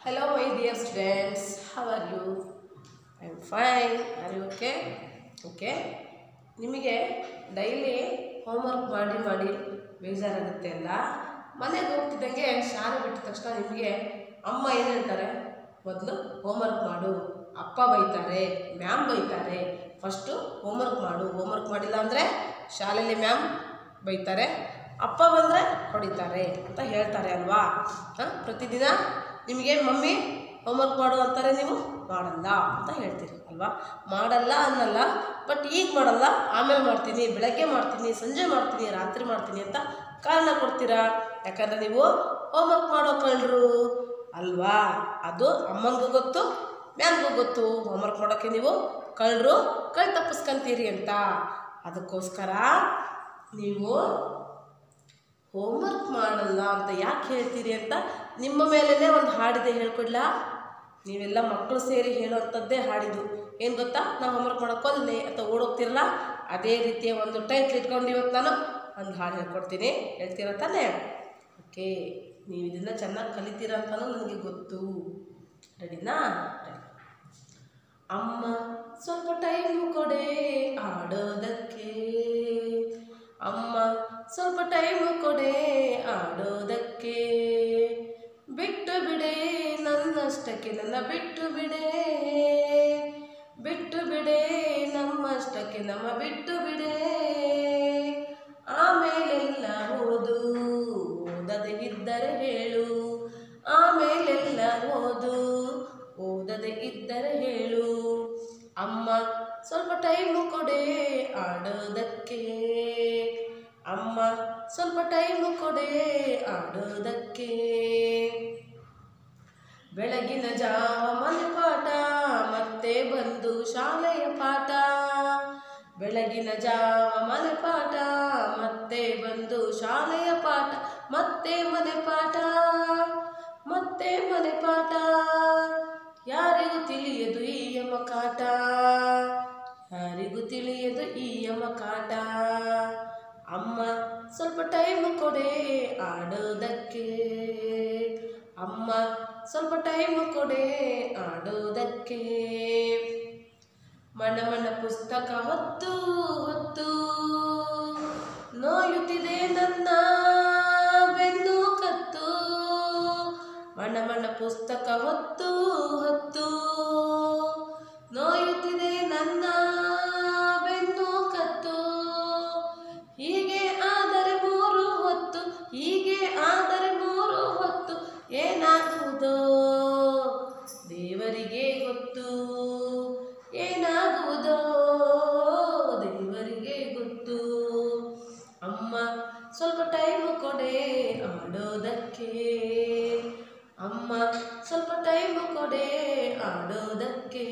Hello, my dear students. How are you? I'm fine. Are you okay? Okay. ನಿಮಗೆ daily homework ಮಾಡಿ ಮಾಡಿ ಬೇಜಾರಾಗುತ್ತೆ ಅಲ್ಲ ಮನೆಗೆ ಹೋಗ್ತಿದ್ದಂಗೆ ಶಾಲೆ ಬಿಟ್ಟ ತಕ್ಷಣ ನಿಮಗೆ ಅಮ್ಮ ಏನು ಹೇಳ್ತಾರೆ ಮೊದಲು ಹೋಮ್ವರ್ಕ್ ಮಾಡು ಅಪ್ಪ ಬೈತಾರೆ ಮ್ಯಾಮ್ ಬೈತಾರೆ ಫಸ್ಟು ಹೋಮ್ವರ್ಕ್ ಮಾಡು ಹೋಮ್ವರ್ಕ್ ಮಾಡಿಲ್ಲ ಅಂದರೆ ಶಾಲೆಯಲ್ಲಿ ಮ್ಯಾಮ್ ಬೈತಾರೆ ಅಪ್ಪ ಬಂದರೆ ಹೊಡಿತಾರೆ ಅಂತ ಹೇಳ್ತಾರೆ ಅಲ್ವಾ ಹಾಂ ಪ್ರತಿದಿನ ನಿಮಗೆ ಮಮ್ಮಿ ಹೋಮ್ವರ್ಕ್ ಮಾಡು ಅಂತಾರೆ ನೀವು ಮಾಡಲ್ಲ ಅಂತ ಹೇಳ್ತೀರಿ ಅಲ್ವಾ ಮಾಡಲ್ಲ ಅನ್ನಲ್ಲ ಬಟ್ ಈಗ ಮಾಡಲ್ಲ ಆಮೇಲೆ ಮಾಡ್ತೀನಿ ಬೆಳಗ್ಗೆ ಮಾಡ್ತೀನಿ ಸಂಜೆ ಮಾಡ್ತೀನಿ ರಾತ್ರಿ ಮಾಡ್ತೀನಿ ಅಂತ ಕಾರಣ ಕೊಡ್ತೀರಾ ಯಾಕಂದರೆ ನೀವು ಹೋಮ್ವರ್ಕ್ ಮಾಡೋ ಕಳ್ರು ಅಲ್ವಾ ಅದು ಅಮ್ಮಂಗೂ ಗೊತ್ತು ಮ್ಯಾಮ್ಗೂ ಗೊತ್ತು ಹೋಮ್ವರ್ಕ್ ಮಾಡೋಕ್ಕೆ ನೀವು ಕಳ್ಳರು ಕಳ್ ತಪ್ಪಿಸ್ಕೊಂತೀರಿ ಅಂತ ಅದಕ್ಕೋಸ್ಕರ ನೀವು ಹೋಮ್ವರ್ಕ್ ಮಾಡಲ್ಲ ಅಂತ ಯಾಕೆ ಹೇಳ್ತೀರಿ ಅಂತ ನಿಮ್ಮ ಮೇಲೇ ಒಂದು ಹಾಡಿದೆ ಹೇಳ್ಕೊಡ್ಲಾ ನೀವೆಲ್ಲ ಮಕ್ಕಳು ಸೇರಿ ಹೇಳೋವಂಥದ್ದೇ ಹಾಡಿದು ಏನು ಗೊತ್ತಾ ನಾವು ಹೋಮ್ವರ್ಕ್ ಮಾಡೋಕ್ಕೊಲ್ಲೆ ಅಂತ ಓಡೋಗ್ತಿರಲ್ಲ ಅದೇ ರೀತಿಯ ಒಂದು ಟೈಟ್ಲ್ ಇಟ್ಕೊಂಡು ಇವತ್ತು ನಾನು ಒಂದು ಹಾಡು ಹೇಳ್ಕೊಡ್ತೀನಿ ಹೇಳ್ತೀರ ತಾನೇ ಓಕೆ ನೀವು ಇದನ್ನು ಚೆನ್ನಾಗಿ ಕಲಿತೀರ ಅಂತಲೂ ನನಗೆ ಗೊತ್ತು ರೆಡಿನಾ ರೆಡಿ ಅಮ್ಮ ಸ್ವಲ್ಪ ಟೈಮು ಕೊಡೆ ಆಡೋದಕ್ಕೆ ಅಮ್ಮ ಸ್ವಲ್ಪ ಟೈಮು ಕೊಡೆ ಆಡೋದಕ್ಕೆ ಬಿಟ್ಟು ಬಿಡೆ ನನ್ನಷ್ಟಕ್ಕೆ ನನ್ನ ಬಿಟ್ಟು ಬಿಡೆ ಬಿಟ್ಟು ಬಿಡೆ ನಮ್ಮಷ್ಟಕ್ಕೆ ನಮ್ಮ ಬಿಟ್ಟು ಬಿಡೆ ಆಮೇಲೆಲ್ಲ ಓದು ಓದದೆ ಇದ್ದರೆ ಹೇಳು ಆಮೇಲೆಲ್ಲ ಓದು ಓದದೆ ಇದ್ದರೆ ಹೇಳು ಅಮ್ಮ ಸ್ವಲ್ಪ ಟೈಮು ಕೊಡೆ ಆಡೋದಕ್ಕೆ ಅಮ್ಮ ಸ್ವಲ್ಪ ಟೈಮು ಕೊಡೆ ಆಡೋದಕ್ಕೆ ಬೆಳಗಿನ ಜಾವ ಮನೆ ಪಾಠ ಮತ್ತೆ ಬಂದು ಶಾಲೆಯ ಪಾಠ ಬೆಳಗಿನ ಜಾವ ಮನೆ ಪಾಠ ಮತ್ತೆ ಬಂದು ಶಾಲೆಯ ಪಾಠ ಮತ್ತೆ ಮನೆ ಪಾಠ ಮತ್ತೆ ಮನೆ ಪಾಠ ಯಾರಿಗೂ ತಿಳಿಯದು ಈ ಯಮ ಕಾಟ ಯಾರಿಗೂ ತಿಳಿಯದು ಈ ಯಮ ಕಾಟ ಅಮ್ಮ ಸ್ವಲ್ಪ ಟೈಮ್ ಕೊಡೆ ಆಡೋದಕ್ಕೆ ಅಮ್ಮ ಸ್ವಲ್ಪ ಟೈಮ್ ಕೊಡೆ ಆಡೋದಕ್ಕೆ ಮನ ಮನ ಪುಸ್ತಕ ಹೊತ್ತು ಹೊತ್ತು ನೋಯುತ್ತಿದೆ ನನ್ನ ಬೆನ್ನು ಕತ್ತು ಮನ ಮನ ಪುಸ್ತಕ ಹೊತ್ತು ಹೊತ್ತು ನೋಯುತ್ತಿದೆ ನನ್ನ ಬೆನ್ನು ಕತ್ತು ಹೀಗೆ ಆದರೆ ಮೂರು ಹೊತ್ತು ಹೀಗೆ ಆದರೆ ಮೂರು ಹೊತ್ತು ಏನಾಗುವುದೋ ದೇವರಿಗೆ ಗೊತ್ತು ಏನಾಗುವುದೋ ದೇವರಿಗೆ ಗೊತ್ತು ಅಮ್ಮ ಸ್ವಲ್ಪ ಟೈಮು ಕೊಡೆ ಆಡೋದಕ್ಕೆ ಅಮ್ಮ ಸ್ವಲ್ಪ ಟೈಮು ಕೊಡೆ ಆಡೋದಕ್ಕೆ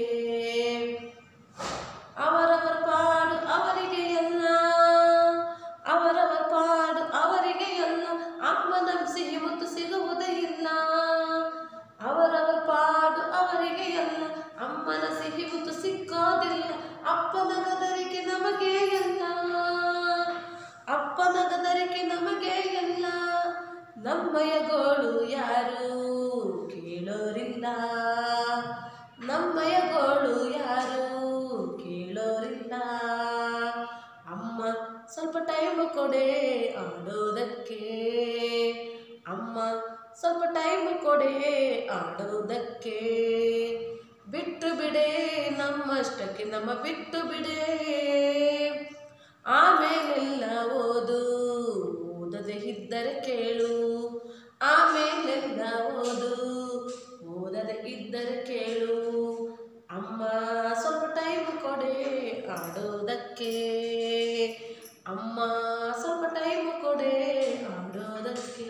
ಅವರವರ ಪಾಡು ಅವರಿಗೆ ಎಲ್ಲ ಅವರವರ ಪಾಡು ಅವರಿಗೆ ಎಲ್ಲ ಅಮ್ಮನ ಸಿಹಿ ಮುತ್ತು ಸಿಗುವುದೇ ಇಲ್ಲ ಅವರವರ ಪಾಡು ಅವರಿಗೆ ಎಲ್ಲ ಅಮ್ಮನ ಸಿಹಿ ಮುತ್ತು ಸಿಕ್ಕೋದಿಲ್ಲ ಅಪ್ಪನ ಗದರಿಕೆ ನಮಗೆ ಎಲ್ಲ ಅಪ್ಪನ ಗದರಿಕೆ ನಮಗೆ ಎಲ್ಲ ನಮ್ಮಯ ಗೋಳು ಯಾರು ಕೇಳೋರಿಲ್ಲ ನಮ್ಮಯ ಗೋಳು ಯಾರು ಕೇಳೋರಿಲ್ಲ ಅಮ್ಮ ಸ್ವಲ್ಪ ಟೈಮ್ ಕೊಡೆ ಆಡೋದಕ್ಕೆ ಅಮ್ಮ ಸ್ವಲ್ಪ ಟೈಮ್ ಕೊಡೆ ಆಡೋದಕ್ಕೆ ಬಿಟ್ಟು ಬಿಡೆ ನಮ್ಮಷ್ಟಕ್ಕೆ ನಮ್ಮ ಬಿಟ್ಟು ಬಿಡೆ ಆಮೇಲೆಲ್ಲ ಓದು ಓದದೆ ಇದ್ದರೆ ಕೇಳು ಆಮೇಲೆಲ್ಲ ಓದು ಓದದೆ ಇದ್ದರೆ ಕೇಳು ಅಮ್ಮ ಸ್ವಲ್ಪ ಟೈಮ್ ಕೊಡೆ ಆಡೋದಕ್ಕೆ ಅಮ್ಮ ಸ್ವಲ್ಪ ಟೈಮ್ ಕೊಡೆ ಆಡೋದಕ್ಕೆ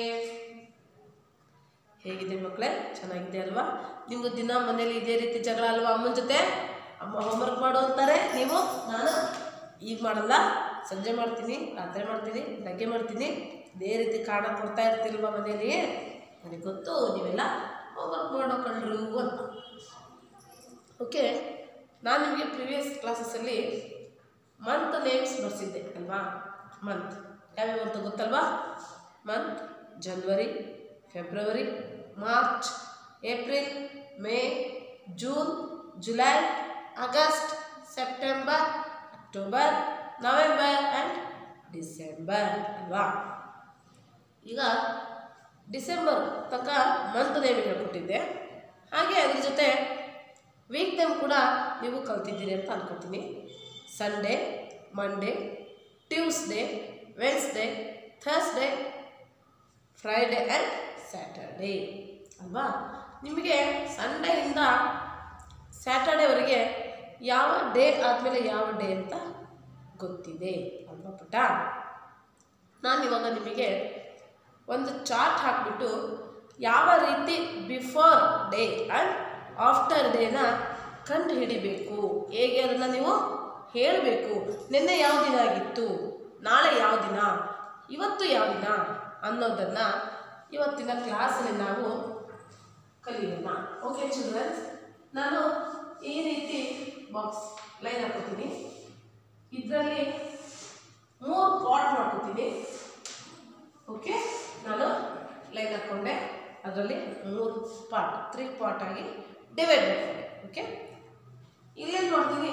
ಹೇಗಿದೆ ಮಕ್ಕಳೇ ಚೆನ್ನಾಗಿದೆ ಅಲ್ವಾ ನಿಮಗೂ ದಿನ ಮನೇಲಿ ಇದೇ ರೀತಿ ಜಗಳ ಅಲ್ವಾ ಅಮ್ಮನ ಜೊತೆ ಅಮ್ಮ ಹೋಮ್ವರ್ಕ್ ಮಾಡು ಅಂತಾರೆ ನೀವು ನಾನು ಈಗ ಮಾಡಲ್ಲ ಸಂಜೆ ಮಾಡ್ತೀನಿ ರಾತ್ರಿ ಮಾಡ್ತೀನಿ ಬೆಳಗ್ಗೆ ಮಾಡ್ತೀನಿ ಇದೇ ರೀತಿ ಕಾರಣ ಕೊಡ್ತಾ ಇರ್ತಿಲ್ವಾ ಮನೇಲಿ ನನಗೆ ಗೊತ್ತು ನೀವೆಲ್ಲ ಹೋಮ್ವರ್ಕ್ ಮಾಡೋ ಕಳ್ರು ಅಂತ ಓಕೆ ನಾನು ನಿಮಗೆ ಪ್ರಿವಿಯಸ್ ಕ್ಲಾಸಸ್ಸಲ್ಲಿ ಮಂತ್ ನೇಮ್ಸ್ ಬರ್ಸಿದ್ದೆ ಅಲ್ವಾ ಮಂತ್ ಯಾವ್ಯಾವ ಅಂತ ಗೊತ್ತಲ್ವಾ month January February March April May June July August September October November and December ಅಲ್ವಾ ಈಗ ಡಿಸೆಂಬರ್ ತನಕ ಮಂತ್ ನೇಮ್ ಹೇಳ್ಕೊಟ್ಟಿದ್ದೆ ಹಾಗೆ ಅದ್ರ ಜೊತೆ ವೀಕ್ ನೇಮ್ ಕೂಡ ನೀವು ಕಲ್ತಿದ್ದೀರಿ ಅಂತ ಅನ್ಕೋತೀನಿ Sunday Monday Tuesday Wednesday Thursday Friday and Saturday ಅಲ್ವಾ ನಿಮಗೆ ಸಂಡೇಯಿಂದ ಸ್ಯಾಟರ್ಡೇವರೆಗೆ ಯಾವ ಡೇ ಆದಮೇಲೆ ಯಾವ ಡೇ ಅಂತ ಗೊತ್ತಿದೆ ಅಲ್ವಾ ಪುಟ ನಾನು ಇವಾಗ ನಿಮಗೆ ಒಂದು ಚಾರ್ಟ್ ಹಾಕಿಬಿಟ್ಟು ಯಾವ ರೀತಿ ಬಿಫೋರ್ ಡೇ ಆ್ಯಂಡ್ ಆಫ್ಟರ್ ಡೇನ ಕಂಡು ಹಿಡಿಬೇಕು ಹೇಗೆ ಅದನ್ನು ನೀವು ಹೇಳಬೇಕು ನಿನ್ನೆ ಯಾವ ದಿನ ಆಗಿತ್ತು ನಾಳೆ ಯಾವ ದಿನ ಇವತ್ತು ಯಾವ ದಿನ ಅನ್ನೋದನ್ನು ಇವತ್ತಿನ ಕ್ಲಾಸಲ್ಲಿ ನಾವು ಕಲಿಯೋಣ ಓಕೆ ಚಿಲ್ಡ್ರನ್ಸ್ ನಾನು ಈ ರೀತಿ ಬಾಕ್ಸ್ ಲೈನ್ ಹಾಕೋತೀನಿ ಇದರಲ್ಲಿ ಮೂರು ಪಾಟ್ ಮಾಡ್ಕೋತೀನಿ ಓಕೆ ನಾನು ಲೈನ್ ಹಾಕ್ಕೊಂಡೆ ಅದರಲ್ಲಿ ಮೂರು ಪಾರ್ಟ್ ತ್ರೀ ಪಾರ್ಟ್ ಆಗಿ ಡಿವೈಡ್ ಮಾಡ್ಕೊಂಡೆ ಓಕೆ ಇಲ್ಲೇನು ಮಾಡ್ತೀನಿ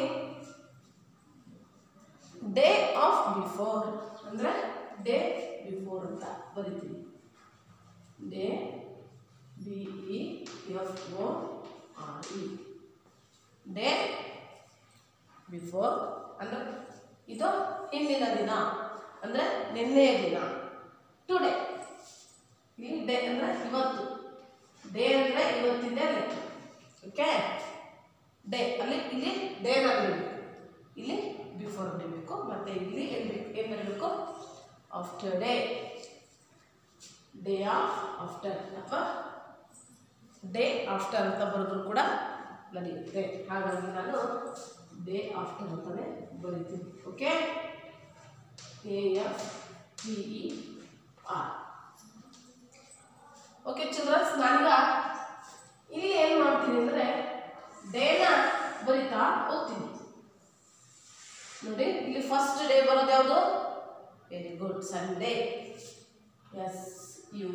ಡೇ ಆಫ್ ಬಿಫೋರ್ ಅಂದರೆ ಡೇ ಬಿಫೋರ್ ಅಂತ ಬರಿತೀನಿ day B E F O R E day before ಅಂದರೆ ಇದು ಹಿಂದಿನ ದಿನ ಅಂದರೆ ನಿನ್ನೆಯ ದಿನ ಟುಡೇ ಇಲ್ಲಿ ಡೇ ಅಂದರೆ ಇವತ್ತು ಡೇ ಅಂದರೆ ಇವತ್ತಿಂದೇ ಲೆಕ್ಕ ಓಕೆ ಡೇ ಅಲ್ಲಿ ಇಲ್ಲಿ ಡೇನ ಬರಬೇಕು ಇಲ್ಲಿ ಬಿಫೋರ್ ಬರಬೇಕು ಮತ್ತು ಇಲ್ಲಿ ಏನು ಬೇಕು ಏನು ಬರಬೇಕು after day day of after ಅಥವಾ ಡೇ ಆಫ್ಟರ್ ಅಂತ ಬರೆದ್ರು ಕೂಡ ನಡೆಯುತ್ತೆ ಹಾಗಾಗಿ ನಾನು ಡೇ ಆಫ್ಟರ್ ಅಂತಲೇ ಬರಿತೀನಿ okay A F T E R okay childrens ನಾನೀಗ ಇಲ್ಲಿ ಏನು ಮಾಡ್ತೀನಿ ಅಂದರೆ ಡೇನ ಬರಿತಾ ಹೋಗ್ತೀನಿ ನೋಡಿ ಇಲ್ಲಿ ಫಸ್ಟ್ ಡೇ ಬರೋದು ಯಾವುದು very good Sunday S U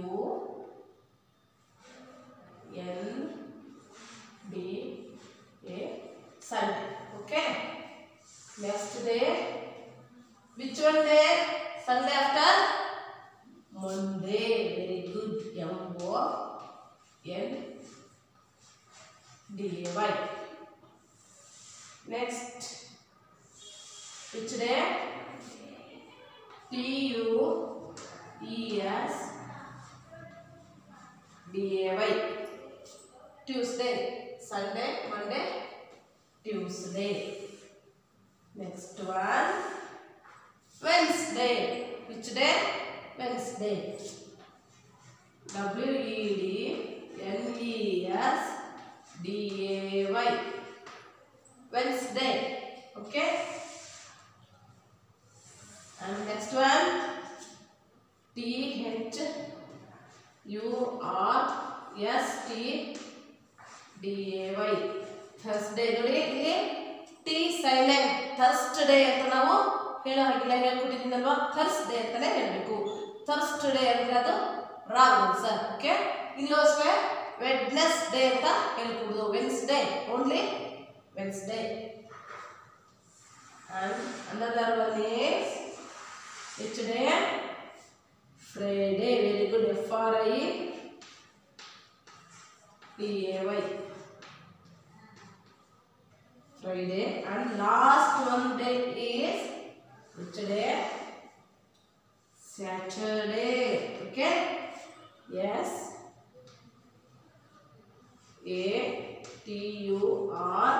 N D A Sunday okay next day which one day Sunday after Monday very good M O N D A Y next which day T U E S D A Y Tuesday Sunday Monday Tuesday next one Wednesday which day Wednesday W E D N E S D A Y Wednesday okay and next one T H U R S T D A Y Thursday ನೋಡಿ ಇಲ್ಲಿ T silent thirst day ಅಂತ ನಾವು ಹೇಳೋ ಹಾಗಿಲ್ಲ ಹೇಳ್ಕೊಟ್ಟಿದ್ದೀನಲ್ವಾ ಥರ್ಸ್ day ಅಂತಾನೆ ಹೇಳಬೇಕು thirst day ಅಂದ್ರೆ ಅದು ರಾಂಗ್ ಆನ್ಸರ್ ಓಕೆ ಇಲ್ಲೂ ಅಷ್ಟೇ ವೆಡ್ನೆಸ್ ಡೇ ಅಂತ ಹೇಳ್ಕೊಡುದು Wednesday only Wednesday and another one is which day friday very good f r i d a y friday and last one day is which day saturday okay yes a t u r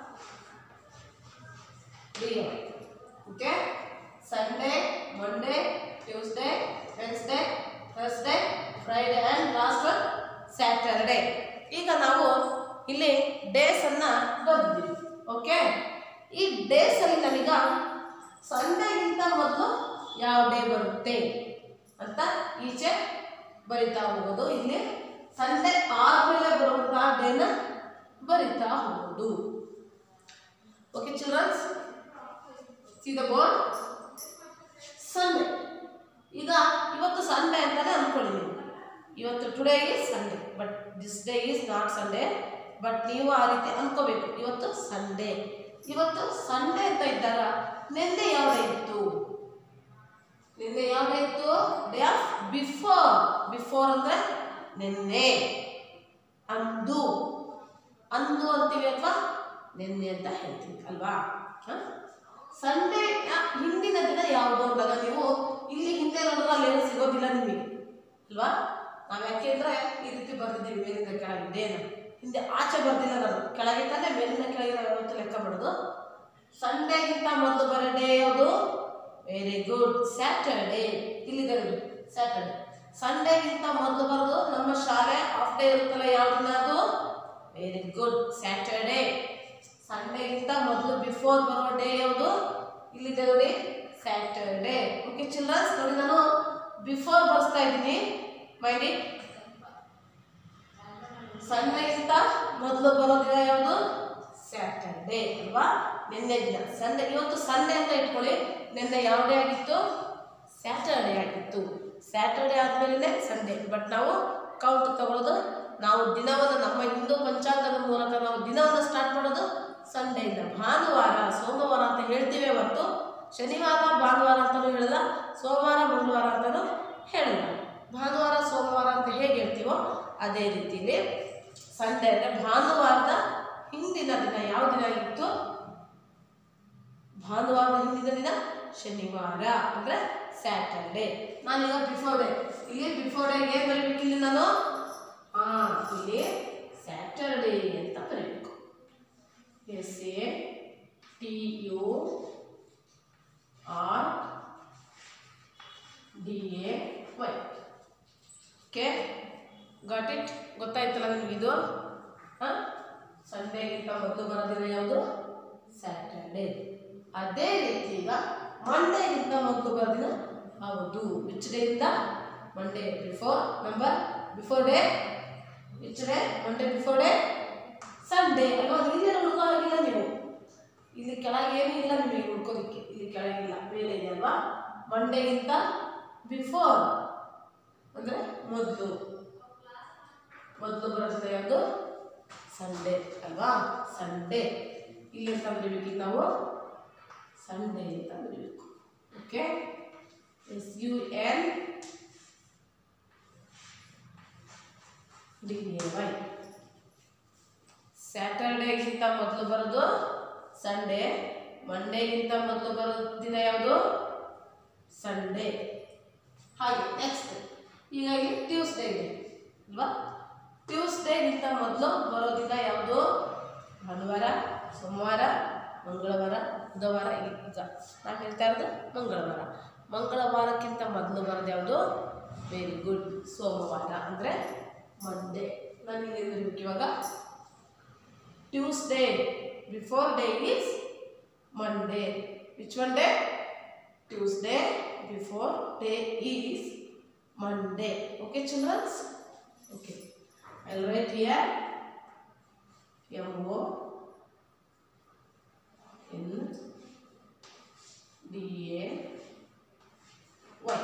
day okay sunday monday tuesday wednesday thursday friday and last one saturday ಈಗ ನಾವು ಇಲ್ಲಿ days ಅನ್ನ ಬರೆದಿದ್ದೀವಿ okay ಈ days ಅಲ್ಲಿ ನಾವೀಗ ಸಂಡೇಗಿಂತ ಮೊದಲು ಯಾವ day ಬರುತ್ತೆ ಅಂತ ಈಚೆ ಬರಿತಾ ಹೋಗೋದು ಇಲ್ಲಿ ಸಂಡೇ ಆದ್ಮೇಲೆ ಬರುವಂತಹ ಡೇನ ಬರಿತಾ ಹೋಗೋದು okay childrens see the board Sunday ಈಗ ಇವತ್ತು ಸಂಡೇ ಅಂತಾನೆ ಅಂದ್ಕೊಳ್ಳಿ ನೀವು ಇವತ್ತು today is Sunday but this day is not Sunday but ನೀವು ಆ ರೀತಿ ಅನ್ಕೋಬೇಕು ಇವತ್ತು ಸಂಡೇ ಇವತ್ತು ಸಂಡೇ ಅಂತ ಇದ್ದಾಗ ನಿನ್ನೆ ಯಾವ ಡೇ ಇತ್ತು ನಿನ್ನೆ ಯಾವ ಡೇ ಇತ್ತು ಡೇ ಆಫ್ ಬಿಫೋರ್ ಬಿಫೋರ್ ಅಂದ್ರೆ ನಿನ್ನೆ ಅಂದು ಅಂದು ಅಂತೀವಿ ಅಥವಾ ನಿನ್ನೆ ಅಂತ ಹೇಳ್ತೀವಿ ಅಲ್ವಾ ಸಂಡೇ ಹಿಂದಿನ ದಿನ ಯಾವುದು ಅಂದಾಗ ನೀವು ಇಲ್ಲಿ ಹಿಂದೆ ನೋಡಿದ್ರೆ ಅಲ್ಲಿ ಏನು ಸಿಗೋದಿಲ್ಲ ನಿಮಗೆ ಅಲ್ವಾ ನಾವು ಯಾಕೆ ಅಂದ್ರೆ ಈ ರೀತಿ ಬರ್ದಿದ್ದೀವಿ ಮೇಲಿಂದ ಕೆಳಗೆ ಡೇನ ಹಿಂದೆ ಆಚೆ ಬರ್ದಿಲ್ಲ ನಾನು ಕೆಳಗೆ ತಾನೇ ಮೇಲಿಂದ ಕೆಳಗೆ ನಾವು ಯಾವತ್ತೂ ಲೆಕ್ಕ ಮಾಡೋದು ಸಂಡೇಗಿಂತ ಮೊದಲು ಬರೋ ಡೇ ಯಾವುದು ವೆರಿ ಗುಡ್ ಸ್ಯಾಟರ್ಡೇ ಇಲ್ಲಿದೆ ನೋಡಿ ಸ್ಯಾಟರ್ಡೆ ಸಂಡೇಗಿಂತ ಮೊದಲು ಬರೋದು ನಮ್ಮ ಶಾಲೆ ಆಫ್ ಡೇ ಇರುತ್ತಲ್ಲ ಯಾವ ದಿನ ಅದು ವೆರಿ ಗುಡ್ ಸ್ಯಾಟರ್ಡೇ ಸಂಡೇಗಿಂತ ಮೊದಲು ಬಿಫೋರ್ ಬರೋ ಡೇ ಯಾವುದು ಇಲ್ಲಿದೆ ನೋಡಿ ಸ್ಯಾಟರ್ಡೇ ಓಕೆ ಚಿಲ್ಡ್ರನ್ಸ್ ನೋಡಿ ನಾನು ಬಿಫೋರ್ ಬರ್ಸ್ತಾ ಇದ್ದೀನಿ ಮೈಂಡ್ ಇಟ್ ಸಂಡೇಗಿಂತ ಮೊದಲು ಬರೋ ದಿನ ಯಾವುದು ಸ್ಯಾಟರ್ಡೇ ಅಲ್ವಾ ನಿನ್ನೆ ದಿನ ಸಂಡೇ ಇವತ್ತು ಸಂಡೇ ಅಂತ ಇಟ್ಕೊಳ್ಳಿ ನಿನ್ನೆ ಯಾವ ಡೇ ಆಗಿತ್ತು ಸ್ಯಾಟರ್ಡೇ ಆಗಿತ್ತು ಸ್ಯಾಟರ್ಡೇ ಆದಮೇಲೆ ಸಂಡೇ ಬಟ್ ನಾವು ಕೌಂಟ್ ತಗೊಳ್ಳೋದು ನಾವು ದಿನವನ್ನು ನಮ್ಮ ಹಿಂದೂ ಪಂಚಾಂಗದ ಮೂಲಕ ನಾವು ದಿನವನ್ನು ಸ್ಟಾರ್ಟ್ ಮಾಡೋದು ಸಂಡೆಯಿಂದ ಭಾನುವಾರ ಸೋಮವಾರ ಅಂತ ಹೇಳ್ತೀವಿ ಹೊರತು ಶನಿವಾರ ಭಾನುವಾರ ಅಂತಲೂ ಹೇಳಲ್ಲ ಸೋಮವಾರ ಮಂಗಳವಾರ ಅಂತಲೂ ಹೇಳಲ್ಲ ಭಾನುವಾರ ಸೋಮವಾರ ಅಂತ ಹೇಗೆ ಹೇಳ್ತೀವೋ ಅದೇ ರೀತಿಯಲ್ಲಿ ಸಂಡೇ ಅಂದರೆ ಭಾನುವಾರದ ಹಿಂದಿನ ದಿನ ಯಾವ ದಿನ ಆಗಿತ್ತು ಭಾನುವಾರದ ಹಿಂದಿನ ದಿನ ಶನಿವಾರ ಅಂದರೆ ಸ್ಯಾಟರ್ಡೆ ನಾನೀಗ ಬಿಫೋರ್ ಡೇ ಇಲ್ಲಿ ಬಿಫೋರ್ ಡೇ ಏನು ಬರೀಬೇಕು ಇಲ್ಲಿ ನಾನು ಹಾಂ ಇಲ್ಲಿ ಸ್ಯಾಟರ್ಡೇ ಅಂತ ಬರೀಬೇಕು S A T U R D A Y okay got it ಗೊತ್ತಾಯ್ತಲ್ಲ ನಿಮಗಿದು ಹಾಂ ಸಂಡೇಗಿಂತ ಮೊದಲು ಬರೋದಿನ ಯಾವುದು ಸ್ಯಾಟರ್ಡೇ ಅದೇ ರೀತಿ ಈಗ ಮಂಡೇಗಿಂತ ಮೊದಲು ಬರೋದಿನ ಹೌದು ವಿಚ್ ಡೇಯಿಂದ Monday before number before day which day Monday before day Sunday ಅಲ್ವಾ ಇಲ್ಲಿ ಹುಡುಕೋ ಆಗಿಲ್ಲ ನೀವು ಇಲ್ಲಿ ಕೆಳಗೆ ಏನೂ ಇಲ್ಲ ನಿಮಗೆ ಹುಡ್ಕೋದಕ್ಕೆ ಇಲ್ಲಿ ಕೆಳಗಿಲ್ಲ ಮೇಲೆ ಇದೆ ಅಲ್ವಾ ಮಂಡೇಗಿಂತ ಬಿಫೋರ್ ಅಂದರೆ ಮೊದಲು ಮೊದಲು ಬರೋದಿದೆ ಯಾವುದು ಸಂಡೇ ಅಲ್ವಾ ಸಂಡೇ ಇಲ್ಲಿ ಅಂತ ಬರೀಬೇಕು ಈಗ ನಾವು ಸಂಡೇ ಅಂತ ಬರೀಬೇಕು okay S U N D A Y ಸ್ಯಾಟರ್ಡೇಗಿಂತ ಮೊದಲು ಬರೋದು ಸಂಡೇ ಮಂಡೇಗಿಂತ ಮೊದಲು ಬರೋ ದಿನ ಯಾವುದು ಸಂಡೇ ಹಾಗೆ ನೆಕ್ಸ್ಟ್ ಈಗ ಇಲ್ಲಿ ಟ್ಯೂಸ್ಡೇ ಇದೆ ಅಲ್ವಾ ಟ್ಯೂಸ್ಡೇಗಿಂತ ಮೊದಲು ಬರೋ ದಿನ ಯಾವುದು ಭಾನುವಾರ ಸೋಮವಾರ ಮಂಗಳವಾರ ಬುಧವಾರ ಈಗ ನಾನು ಹೇಳ್ತಾ ಇರೋದು ಮಂಗಳವಾರ ಮಂಗಳವಾರಕ್ಕಿಂತ ಮೊದಲು ಬರೋದು ಯಾವುದು ವೆರಿ ಗುಡ್ ಸೋಮವಾರ ಅಂದರೆ ಮಂಡೇ ನಾನು ಇಲ್ಲಿ ಬರೀಬೇಕು ಇವಾಗ Tuesday before day is Monday which one day Tuesday before day is Monday okay childrens okay I write here M O N D A Y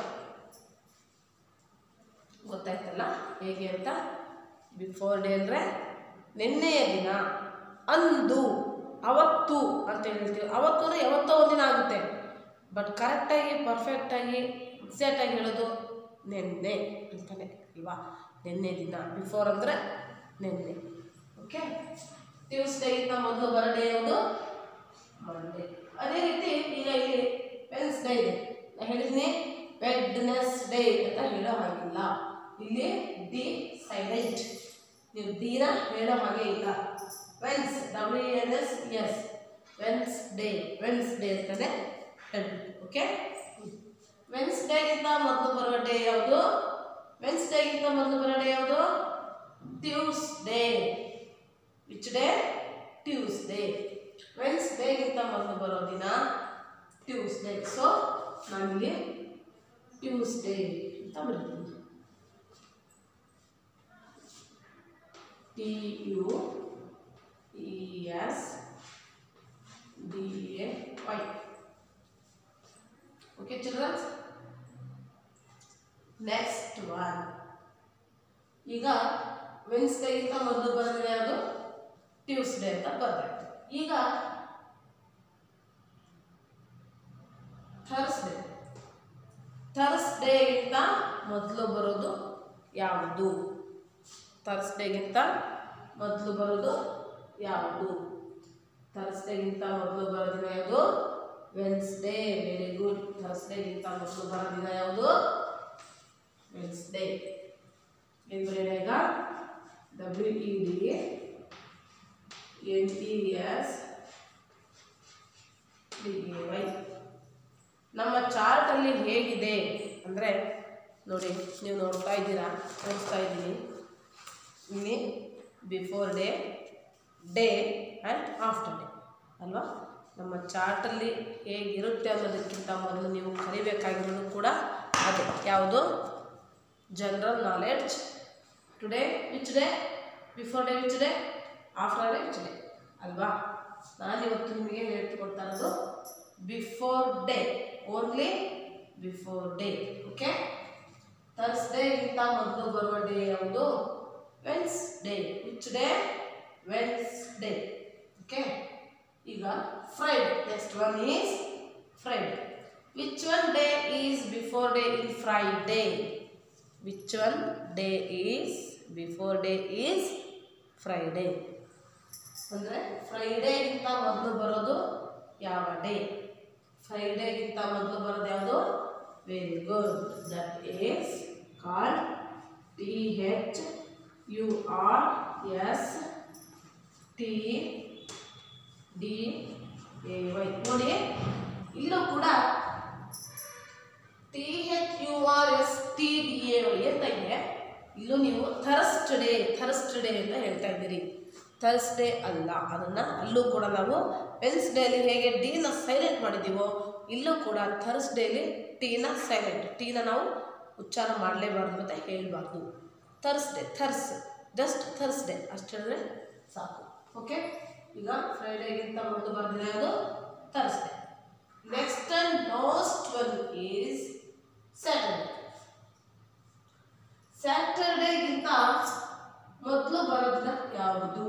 ಗೊತ್ತಾಯ್ತಲ್ಲ ಹೇಗೆ ಅಂತ ಬಿಫೋರ್ ಡೇ ಅಂದರೆ ನಿನ್ನೆಯ ದಿನ ಅಂದು ಅವತ್ತು ಅಂತ ಹೇಳ್ತೀವಿ ಅವತ್ತು ಅಂದರೆ ಯಾವತ್ತೋ ಒಂದಿನ ಆಗುತ್ತೆ ಬಟ್ ಕರೆಕ್ಟಾಗಿ ಪರ್ಫೆಕ್ಟಾಗಿ ಎಕ್ಸಾಕ್ಟಾಗಿ ಹೇಳೋದು ನಿನ್ನೆ ಅಂತಲೇ ಅಲ್ವಾ ನಿನ್ನೆ ದಿನ ಬಿಫೋರ್ ಅಂದರೆ ನಿನ್ನೆ ಓಕೆ ಟ್ಯೂಸ್ಡೇಗಿಂತ ಮೊದಲು ಬರೋ ಡೇ ಯಾವುದು ಮಂಡೇ ಅದೇ ರೀತಿ ಈಗ ಇಲ್ಲಿ ವೆನ್ಸ್ಡೇ ಇದೆ ನಾನು ಹೇಳಿದ್ದೀನಿ ವೆಡ್ನೆಸ್ ಡೇ ಅಂತ ಹೇಳೋ ಹಾಗಿಲ್ಲ ಇಲ್ಲಿ ಡಿ ಸೈಲೆಂಟ್ ನೀವು ಡಿನ ಹೇಳೋ ಹಾಗೆ ಇಲ್ಲ ವೆನ್ಸ್ W N S S Wednesday Wednesday ಅಂತಲೇ ಹೇಳ್ಬೇಕು ಓಕೆ ವೆನ್ಸ್ಡೇಗಿಂತ ಮೊದಲು ಬರುವ ಡೇ ಯಾವುದು ವೆನ್ಸ್ಡೇಗಿಂತ ಮೊದಲು ಬರೋ ಡೇ ಯಾವುದು ಟ್ಯೂಸ್ಡೇ ವಿಚ್ ಡೇ ಟ್ಯೂಸ್ಡೇ ವೆನ್ಸ್ಡೇಗಿಂತ ಮೊದಲು ಬರೋ ದಿನ ಟ್ಯೂಸ್ಡೇ ಸೊ ನಾನಿಲ್ಲಿ ಟ್ಯೂಸ್ಡೇ ಅಂತ ಬರೀತೀನಿ T U E S D A Y okay childrens next one ಈಗ ವೆನ್ಸ್ಡೇಗಿಂತ ಮೊದಲು ಬರೋದು ಯಾವುದು ಟ್ಯೂಸ್ಡೇ ಅಂತ ಬರ್ದಾಯ್ತು ಈಗ ಥರ್ಸ್ಡೇ ಥರ್ಸ್ಡೇಗಿಂತ ಮೊದಲು ಬರೋದು ಯಾವುದು ಥರ್ಸ್ಡೇಗಿಂತ ಮೊದಲು ಬರೋದು ಯಾವುದು ಥರ್ಸ್ಡೇಗಿಂತ ಮೊದಲು ಬರೋ ದಿನ ಯಾವುದು ವೆನ್ಸ್ಡೇ ವೆರಿ ಗುಡ್ ಥರ್ಸ್ಡೇಗಿಂತ ಮೊದಲು ಬರೋ ದಿನ ಯಾವುದು ವೆನ್ಸ್ಡೇ ಏನು ಬರೆಯೋಣ ಈಗ W E D N E S D A Y ನಮ್ಮ ಚಾರ್ಟಲ್ಲಿ ಹೇಗಿದೆ ಅಂದರೆ ನೋಡಿ ನೀವು ನೋಡ್ತಾ ಇದ್ದೀರಾ ತೋರಿಸ್ತಾ ಇದ್ದೀನಿ ಇಲ್ಲಿ before day day and after day ಅಲ್ವಾ ನಮ್ಮ ಚಾರ್ಟಲ್ಲಿ ಹೇಗಿರುತ್ತೆ ಅನ್ನೋದಕ್ಕಿಂತ ಮೊದಲು ನೀವು ಕಲಿಬೇಕಾಗಿರೋದು ಕೂಡ ಅದೇ ಯಾವುದು general knowledge today which day before day which day after day which day ಅಲ್ವಾ ನಾನಿವತ್ತು ನಿಮಗೆ ಹೇಳ್ಕೊಡ್ತಾ ಇರೋದು before day only before day okay ಥರ್ಸ್ಡೇಗಿಂತ ಮೊದಲು ಬರುವ ಡೇ ಯಾವುದು Wednesday which day Wednesday okay ಈಗ Friday next one is Friday which one day is before day in Friday which one day is before day is Friday ಅಂದರೆ ಫ್ರೈಡೇಗಿಂತ ಮೊದಲು ಬರೋದು ಯಾವ ಡೇ ಫ್ರೈಡೇಗಿಂತ ಮೊದಲು ಬರೋದು ಯಾವುದು very good that is called T H U R S T D A Y ನೋಡಿ ಇಲ್ಲೂ ಕೂಡ T H U R S T D A Y ಅಂತ ಇದೆ ಇಲ್ಲೂ ನೀವು ಥರ್ಸ್ಡೇ ಥರ್ಸ್ಡೇ ಅಂತ ಹೇಳ್ತಾ ಇದ್ದೀರಿ ಥರ್ಸ್ಡೇ ಅಲ್ಲ ಅದನ್ನು ಅಲ್ಲೂ ಕೂಡ ನಾವು ವೆನ್ಸ್ಡೇಲಿ ಹೇಗೆ ಡಿನ ಸೈಲೆಂಟ್ ಮಾಡಿದ್ದೀವೋ ಇಲ್ಲೂ ಕೂಡ ಥರ್ಸ್ಡೇಲಿ ಟೀನ ಸೈಲೆಂಟ್ ಟೀನ ನಾವು ಉಚ್ಚಾರ ಮಾಡಲೇಬಾರ್ದು ಅಂತ ಹೇಳಬಾರ್ದು ಥರ್ಸ್ಡೇ ಥರ್ಸ್ ಜಸ್ಟ್ ಥರ್ಸ್ಡೇ ಅಷ್ಟು ಹೇಳಿದ್ರೆ ಸಾಕು ಓಕೆ ಈಗ ಫ್ರೈಡೇಗಿಂತ ಮೊದಲು ಬರ್ದಿದೆ ಅದು Thursday next and last one is Saturday ಸ್ಯಾಟರ್ಡೇಗಿಂತ ಮೊದಲು ಬರೋದಿನ ಯಾವುದು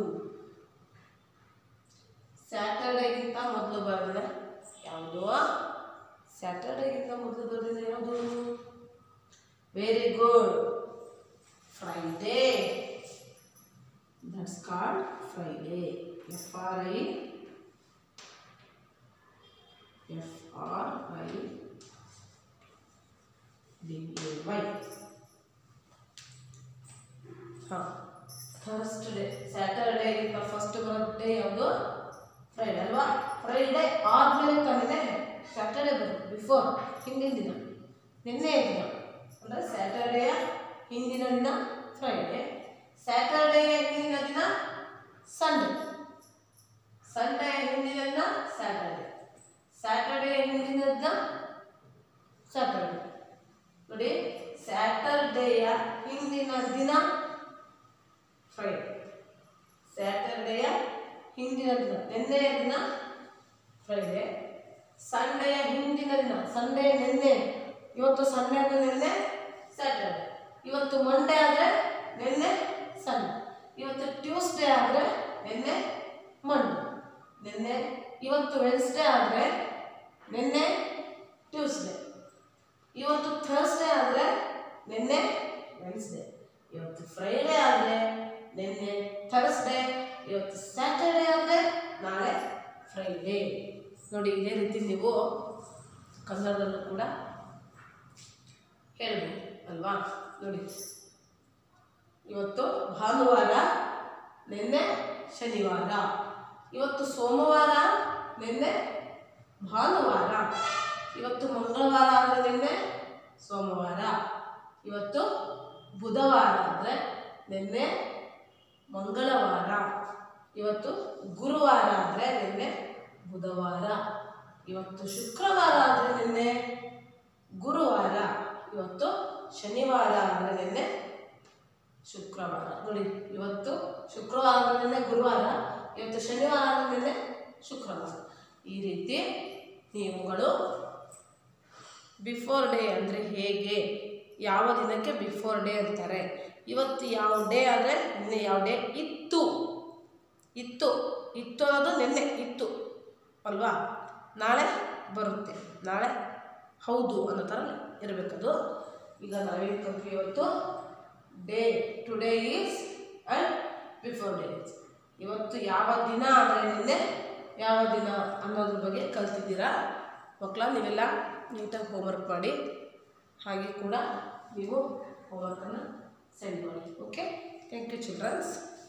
ಸ್ಯಾಟರ್ಡೇಗಿಂತ ಮೊದಲು ಬರೋದಿನ ಯಾವುದು ಸ್ಯಾಟರ್ಡೇಗಿಂತ ಮೊದಲು ಬರೋದಿನ ಯಾವುದು very good Friday that's called Friday F R I F R I D A Y ಹಾಂ ಥರ್ಸ್ಡೇ ಸ್ಯಾಟರ್ಡೇಗಿಂತ ಫಸ್ಟ್ ಬರೋ ಡೇ ಯಾವುದು ಫ್ರೈಡೆ ಅಲ್ವಾ ಫ್ರೈಡೆ ಆದಮೇಲೆ ತಾನೇ ಸ್ಯಾಟರ್ಡೇ ಬರುತ್ತೆ ಬಿಫೋರ್ ಹಿಂದಿನ ದಿನ ನಿನ್ನೆ ದಿನ ಅಂದರೆ ಸ್ಯಾಟರ್ಡೇಯ ಹಿಂದಿನ ದಿನ ಫ್ರೈಡೆ ಸ್ಯಾಟರ್ಡೇಯ ಹಿಂದಿನ ದಿನ ಸಂಡೇ ಸಂಡೇಯ ಹಿಂದಿನ ದಿನ ಸ್ಯಾಟರ್ಡೇ ಸ್ಯಾಟರ್ಡೇಯ ಹಿಂದಿನ ದಿನ ಸ್ಯಾಟರ್ಡೇ ನೋಡಿ ಸ್ಯಾಟರ್ಡೇಯ ಹಿಂದಿನ ದಿನ ಫ್ರೈಡೆ ಸ್ಯಾಟರ್ಡೇಯ ಹಿಂದಿನ ದಿನ ನಿನ್ನೆಯ ದಿನ ಫ್ರೈಡೆ ಸಂಡೆಯ ಹಿಂದಿನ ದಿನ ಸಂಡೇ ನಿನ್ನೆ ಇವತ್ತು ಸಂಡೇ ಅಂದರೆ ನಿನ್ನೆ ಸ್ಯಾಟರ್ಡೆ ಇವತ್ತು ಮಂಡೇ ಆದರೆ ನಿನ್ನೆ ಸಂಡೇ ಇವತ್ತು ಟ್ಯೂಸ್ಡೇ ಆದರೆ ನಿನ್ನೆ ಮಂಡೇ ನಿನ್ನೆ ಇವತ್ತು ವೆನ್ಸ್ಡೇ ಆದರೆ ನಿನ್ನೆ ಟ್ಯೂಸ್ಡೇ ಇವತ್ತು ಥರ್ಸ್ಡೇ ಆದರೆ ನಿನ್ನೆ ವೆನ್ಸ್ಡೇ ಇವತ್ತು ಫ್ರೈಡೇ ಆದರೆ ನಿನ್ನೆ ಥರ್ಸ್ಡೇ ಇವತ್ತು ಸ್ಯಾಟರ್ಡೇ ಆದರೆ ನಾಳೆ ಫ್ರೈಡೇ ನೋಡಿ ಇದೇ ರೀತಿ ನೀವು ಕನ್ನಡದಲ್ಲೂ ಕೂಡ ಹೇಳ್ಬೋದು ಅಲ್ವಾ ನೋಡಿ ಇವತ್ತು ಭಾನುವಾರ ನಿನ್ನೆ ಶನಿವಾರ ಇವತ್ತು ಸೋಮವಾರ ನಿನ್ನೆ ಭಾನುವಾರ ಇವತ್ತು ಮಂಗಳವಾರ ಅಂದರೆ ನಿನ್ನೆ ಸೋಮವಾರ ಇವತ್ತು ಬುಧವಾರ ಅಂದರೆ ನಿನ್ನೆ ಮಂಗಳವಾರ ಇವತ್ತು ಗುರುವಾರ ಅಂದರೆ ನಿನ್ನೆ ಬುಧವಾರ ಇವತ್ತು ಶುಕ್ರವಾರ ಅಂದರೆ ನಿನ್ನೆ ಗುರುವಾರ ಇವತ್ತು ಶನಿವಾರ ಅಂದರೆ ನಿನ್ನೆ ಶುಕ್ರವಾರ ನೋಡಿ ಇವತ್ತು ಶುಕ್ರವಾರ ಅಂದರೆ ನಿನ್ನೆ ಗುರುವಾರ ಇವತ್ತು ಶನಿವಾರ ಅಂದರೆ ನಿನ್ನೆ ಶುಕ್ರವಾರ ಈ ರೀತಿ ನೀವುಗಳು ಬಿಫೋರ್ ಡೇ ಅಂದರೆ ಹೇಗೆ ಯಾವ ದಿನಕ್ಕೆ ಬಿಫೋರ್ ಡೇ ಅಂತಾರೆ ಇವತ್ತು ಯಾವ ಡೇ ಆದರೆ ನಿನ್ನೆ ಯಾವ ಡೇ ಇತ್ತು ಇತ್ತು ಇತ್ತು ಅನ್ನೋದು ನಿನ್ನೆ ಇತ್ತು ಅಲ್ವಾ ನಾಳೆ ಬರುತ್ತೆ ನಾಳೆ ಹೌದು ಅನ್ನೋ ಥರ ಇರಬೇಕದು ಈಗ ನಾವೇನು ಕಲ್ತ್ವಿ ಇವತ್ತು day today is and before day ಇವತ್ತು ಯಾವ ದಿನ ಆದರೆ ನಿನ್ನೆ ಯಾವ ದಿನ ಅನ್ನೋದ್ರ ಬಗ್ಗೆ ಕಲ್ತಿದ್ದೀರಾ ಮಕ್ಕಳ ನೀವೆಲ್ಲ ನೀಟಾಗಿ ಹೋಮ್ವರ್ಕ್ ಮಾಡಿ ಹಾಗೆ ಕೂಡ ನೀವು ಹೋಮ್ವರ್ಕನ್ನು ಸೆಂಡ್ ಮಾಡಿ ಓಕೆ ಥ್ಯಾಂಕ್ ಯು ಚಿಲ್ಡ್ರನ್ಸ್